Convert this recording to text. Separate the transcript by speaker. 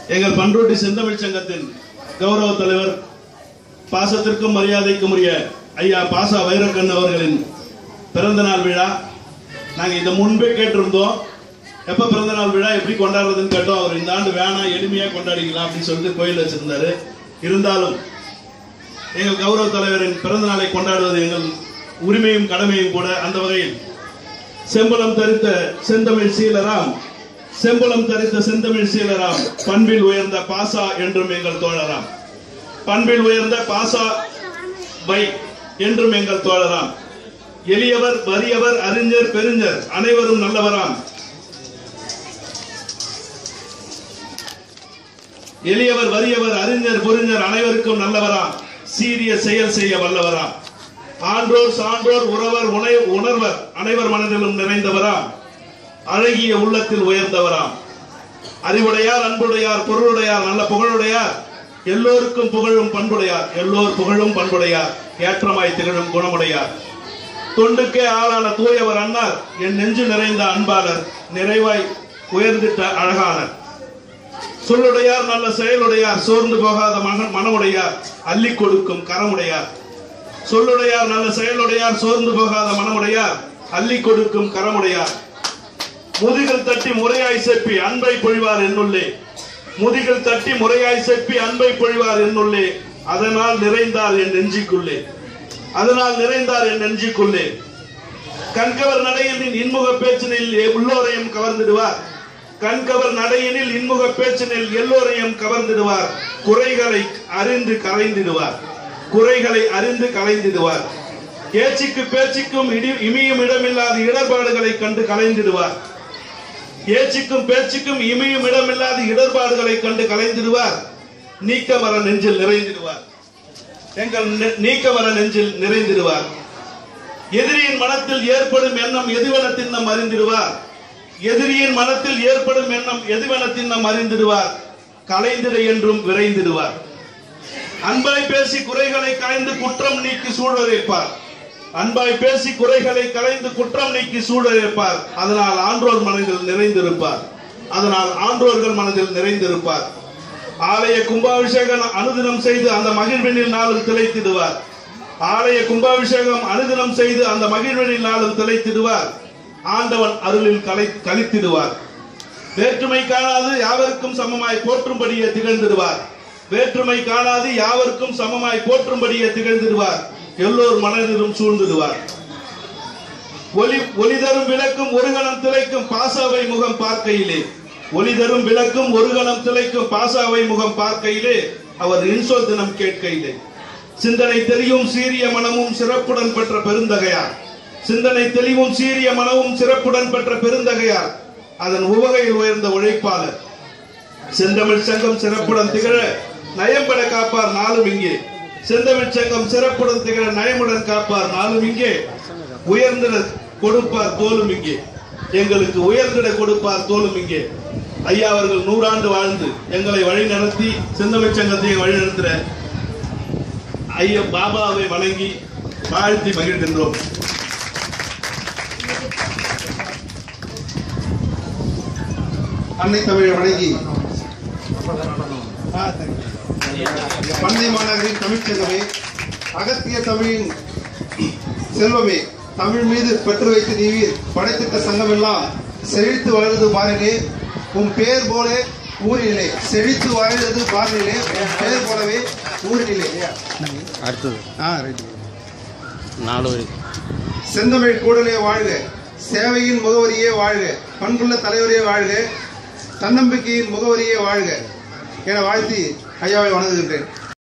Speaker 1: எங்கள் பண்ருட்டி செந்தமிழ் சங்கத்தின் கௌரவ தலைவர் பாசத்திற்கும் மரியாதைக்கும் உரிய ஐயா பாசா வைரக்கண் அவர்களின் பிறந்த நாள் விழா நாங்கள் இதை முன்பே கேட்டிருந்தோம் எப்போ பிறந்த நாள் விழா எப்படி கொண்டாடுறதுன்னு கேட்டோம் அவர் இந்த ஆண்டு வேணாம் எளிமையாக கொண்டாடிக்கலாம் அப்படின்னு சொல்லிட்டு கோயில் வச்சிருந்தாரு இருந்தாலும் எங்கள் கௌரவ தலைவரின் பிறந்த நாளை கொண்டாடுவது எங்கள் உரிமையும் கடமையும் கூட அந்த வகையில் செம்பலம் தரித்த செந்தமிழ் சீலராம் செம்பலம் தரித்த செந்தமிழ் சீலராம் பண்பில் உயர்ந்த பாசா என்றும் எங்கள் தோழராம் பண்பில் உயர்ந்த பாசா வை என்றும் எங்கள் தோழராம் எளியவர் வறியவர் அறிஞர் பெருஞர் அனைவரும் நல்லவராம் எளியவர் வறியவர் அறிஞர் பொறிஞர் அனைவருக்கும் நல்லவராம் சீரிய செயல் செய்ய வல்லவராம் ஆன்றோர் சான்றோர் உறவர் உணை உணர்வர் அனைவர் மனதிலும் நிறைந்தவராம் அழகிய உள்ளத்தில் உயர்ந்தவராம் அறிவுடையார் அன்புடையார் பொருளுடையார் நல்ல புகழுடையார் எல்லோருக்கும் புகழும் பண்புடையார் எல்லோர் புகழும் பண்புடையார் ஏற்றமாய் திகழும் குணமுடையார் தொண்டுக்கே ஆளான தூயவர் அன்னார் என் நெஞ்சு நிறைந்த அன்பாளர் நிறைவாய் உயர்ந்திட்ட அழகானர் சொல்லுடையார் நல்ல செயலுடையார் சோர்ந்து போகாத மகன் மனமுடையார் அள்ளி கொடுக்கும் கரமுடையார் சொல்லுடையார் நல்ல செயலுடையார் சோர்ந்து போகாத மனமுடையார் அள்ளி கொடுக்கும் கரமுடையார் முதுகில் தட்டி முறையாய் செப்பி அன்பை பொழிவார் என்னுள்ளே முதுகில் தட்டி முறையாய் செப்பி அன்பை பொழிவார் என்னுள்ளே அதனால் நிறைந்தார் என் நெஞ்சிக்குள்ளே அதனால் நிறைந்தார் என் நெஞ்சிக்குள்ளே கண்கவர் நடையினில் இன்முக பேச்சினில் உள்ளோரையும் கவர்ந்திடுவார் கண்கவர் நடையினில் இன்முக பேச்சினில் எல்லோரையும் கவர்ந்திடுவார் குறைகளை அறிந்து கரைந்திடுவார் குறைகளை அறிந்து கலைந்திடுவார் ஏச்சிக்கு பேச்சுக்கும் இடி இமியும் இடமில்லாத இடர்பாடுகளை கண்டு கலைந்திடுவார் ஏச்சிக்கும் பேச்சுக்கும் இமையும் இடமில்லாத இடர்பாடுகளை கண்டு கலைந்திடுவார் நீக்கமர நெஞ்சில் நிறைந்திடுவார் எங்கள் நெ- நீக்கமர நெஞ்சில் நிறைந்திடுவார் எதிரியின் மனத்தில் ஏற்படும் எண்ணம் எதுவென திண்ணம் அறிந்திடுவார் எதிரியின் மனத்தில் ஏற்படும் எண்ணம் எதுவென திண்ணம் அறிந்திடுவார் கலைந்திட என்றும் விரைந்திடுவார் அன்பாய் பேசி குறைகளை களைந்து குற்றம் நீக்கி சூழலைப்பார் அன்பாய் பேசி குறைகளை களைந்து குற்றம் நீக்கி சூழலைப்பார் அதனால் ஆன்றோர் மனதில் நிறைந்திருப்பார் அதனால் ஆன்றோர்கள் மனதில் நிறைந்திருப்பார் ஆலய கும்பாபிஷேகம் அனுதினம் செய்து அந்த மகிழ்வினில் நாளும் திளைத்திடுவார் ஆலய கும்பாபிஷேகம் அனுதினம் செய்து அந்த மகிழ்வினில் நாளும் திளைத்திடுவார் ஆண்டவன் அருளில் கலை கழித்திடுவார் வேற்றுமை காணாது யாவருக்கும் சமமாய் போற்றும்படியே திகழ்ந்திடுவார் வேற்றுமை காணாது யாவருக்கும் சமமாய் போற்றும்படியே திகழ்ந்திடுவார் எல்லோர் மனதிலும் சூழ்ந்திடுவார் ஒளி ஒளி தரும் விளக்கும் ஒரு கணம் திளைக்கும் பாசாவை முகம் பார்க்கையிலே ஒளி தரும் விளக்கும் ஒரு கணம் திளைக்கும் பாசாவை முகம் பார்க்கையிலே அவர் இன்சொல் தினம் கேட்கையிலே சிந்தனை தெரியும் சீரிய மனமும் சிறப்புடன் பெற்ற பெருந்தகையார் சிந்தனை தெளிவும் சீரிய மனமும் சிறப்புடன் பெற்ற பெருந்தகையார் அதன் உவகையில் உயர்ந்த உழைப்பாளர் செந்தமிழ் சங்கம் சிறப்புடன் திகழ நயம்பட காப்பார் நாளும் இங்கே செந்தமிழ் சங்கம் சிறப்புடன் திகழ நயமுடன் காப்பார் நாளும் இங்கே உயர்ந்திட கொடுப்பார் தோலும் இங்கே எங்களுக்கு உயர்ந்திட கொடுப்பார் தோலும் இங்கே ஐயா அவர்கள் நூறாண்டு வாழ்ந்து எங்களை வழி நடத்தி செந்தமிழ் சங்கத்தை வழி நடத்துற ஐயா பாபாவை வணங்கி வாழ்த்தி மகிழ்கின்றோம்
Speaker 2: அன்னை தமிழை வணங்கி பண்டை மாநகரின் தமிழ்ச்சங்கமே அகத்திய தமிழின் செல்வமே தமிழ் மீது பற்று வைத்து நீவீர் படைத்திட்ட சங்கமெல்லாம் செழித்து வாழ்வது பாரிலே உன் பேர் போல ஊரிலே செழித்து வாழ்வது பாரிலே உன் பேர் போலவே ஊரிலே
Speaker 3: அடுத்தது
Speaker 2: ஆ ரைட்
Speaker 3: நாலு வரி
Speaker 2: செந்தமிழ் கூடலே வாழ்க சேவையின் முகவரியே வாழ்க பண்புள்ள தலைவரே வாழ்க தன்னம்பிக்கையின் முகவரியே வாழ்க என வாழ்த்தி ஐயாவை வணங்குகின்றேன்